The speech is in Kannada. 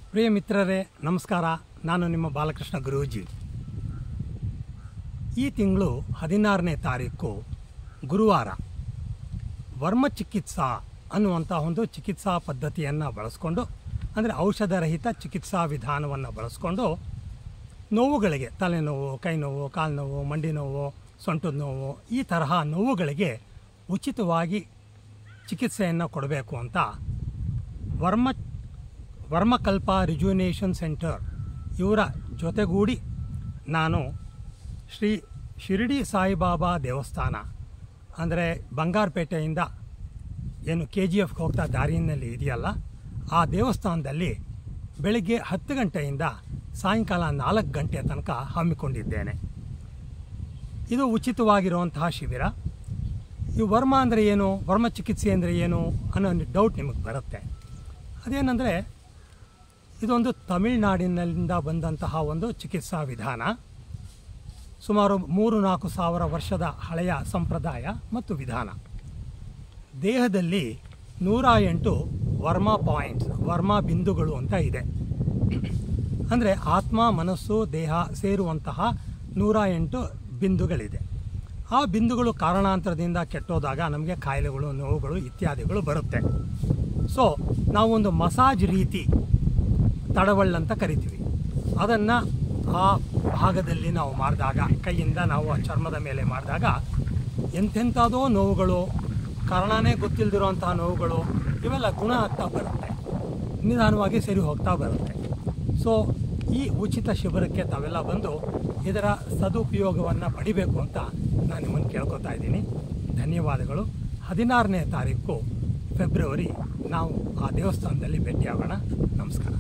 ಪ್ರಿಯ ಮಿತ್ರರೇ ನಮಸ್ಕಾರ ನಾನು ನಿಮ್ಮ ಬಾಲಕೃಷ್ಣ ಗುರೂಜಿ ಈ ತಿಂಗಳು ಹದಿನಾರನೇ ತಾರೀಕು ಗುರುವಾರ ವರ್ಮ ಚಿಕಿತ್ಸಾ ಅನ್ನುವಂಥ ಒಂದು ಚಿಕಿತ್ಸಾ ಪದ್ಧತಿಯನ್ನು ಬಳಸ್ಕೊಂಡು ಅಂದರೆ ಔಷಧರಹಿತ ಚಿಕಿತ್ಸಾ ವಿಧಾನವನ್ನು ಬಳಸ್ಕೊಂಡು ನೋವುಗಳಿಗೆ ತಲೆನೋವು ಕೈ ನೋವು ಕಾಲು ನೋವು ಮಂಡಿ ನೋವು ಸೊಂಟದ ನೋವು ಈ ತರಹ ನೋವುಗಳಿಗೆ ಉಚಿತವಾಗಿ ಚಿಕಿತ್ಸೆಯನ್ನು ಕೊಡಬೇಕು ಅಂತ ವರ್ಮ ವರ್ಮಕಲ್ಪ ರಿಜುನೇಷನ್ ಸೆಂಟರ್ ಇವರ ಜೊತೆಗೂಡಿ ನಾನು ಶ್ರೀ ಶಿರಡಿ ಸಾಯಿಬಾಬಾ ದೇವಸ್ಥಾನ ಅಂದರೆ ಬಂಗಾರಪೇಟೆಯಿಂದ ಏನು ಕೆ ಜಿ ಎಫ್ಗೆ ಹೋಗ್ತಾ ದಾರಿಯಲ್ಲಿ ಇದೆಯಲ್ಲ ಆ ದೇವಸ್ಥಾನದಲ್ಲಿ ಬೆಳಿಗ್ಗೆ ಹತ್ತು ಗಂಟೆಯಿಂದ ಸಾಯಂಕಾಲ ನಾಲ್ಕು ಗಂಟೆ ತನಕ ಹಮ್ಮಿಕೊಂಡಿದ್ದೇನೆ ಇದು ಉಚಿತವಾಗಿರುವಂತಹ ಶಿಬಿರ ಈ ವರ್ಮ ಅಂದರೆ ಏನು ವರ್ಮ ಚಿಕಿತ್ಸೆ ಅಂದರೆ ಏನು ಅನ್ನೋ ಒಂದು ಡೌಟ್ ನಿಮಗೆ ಬರುತ್ತೆ ಅದೇನೆಂದರೆ ಇದೊಂದು ತಮಿಳುನಾಡಿನಿಂದ ಬಂದಂತಹ ಒಂದು ಚಿಕಿತ್ಸಾ ವಿಧಾನ ಸುಮಾರು ಮೂರು ನಾಲ್ಕು ಸಾವಿರ ವರ್ಷದ ಹಳೆಯ ಸಂಪ್ರದಾಯ ಮತ್ತು ವಿಧಾನ ದೇಹದಲ್ಲಿ ನೂರ ಎಂಟು ವರ್ಮ ಪಾಯಿಂಟ್ಸ್ ವರ್ಮ ಬಿಂದುಗಳು ಅಂತ ಇದೆ ಅಂದರೆ ಆತ್ಮ ಮನಸ್ಸು ದೇಹ ಸೇರುವಂತಹ ನೂರ ಎಂಟು ಬಿಂದುಗಳಿದೆ ಆ ಬಿಂದುಗಳು ಕಾರಣಾಂತರದಿಂದ ಕೆಟ್ಟೋದಾಗ ನಮಗೆ ಕಾಯಿಲೆಗಳು ನೋವುಗಳು ಇತ್ಯಾದಿಗಳು ಬರುತ್ತೆ ಸೊ ನಾವೊಂದು ಮಸಾಜ್ ರೀತಿ ತಡವಳ್ಳಂತ ಕರಿತೀವಿ ಅದನ್ನು ಆ ಭಾಗದಲ್ಲಿ ನಾವು ಮಾಡಿದಾಗ ಕೈಯಿಂದ ನಾವು ಆ ಚರ್ಮದ ಮೇಲೆ ಮಾಡಿದಾಗ ಎಂತೆಂಥದೋ ನೋವುಗಳು ಕಾರಣನೇ ಗೊತ್ತಿಲ್ಲದಿರುವಂತಹ ನೋವುಗಳು ಇವೆಲ್ಲ ಗುಣ ಆಗ್ತಾ ಬರುತ್ತೆ ನಿಧಾನವಾಗಿ ಸರಿ ಹೋಗ್ತಾ ಬರುತ್ತೆ ಸೊ ಈ ಉಚಿತ ಶಿಬಿರಕ್ಕೆ ತಾವೆಲ್ಲ ಬಂದು ಇದರ ಸದುಪಯೋಗವನ್ನು ಪಡಿಬೇಕು ಅಂತ ನಾನು ನಿಮ್ಮನ್ನು ಕೇಳ್ಕೊತಾ ಇದ್ದೀನಿ ಧನ್ಯವಾದಗಳು ಹದಿನಾರನೇ ತಾರೀಕು ಫೆಬ್ರವರಿ ನಾವು ಆ ದೇವಸ್ಥಾನದಲ್ಲಿ ಭೇಟಿಯಾಗೋಣ ನಮಸ್ಕಾರ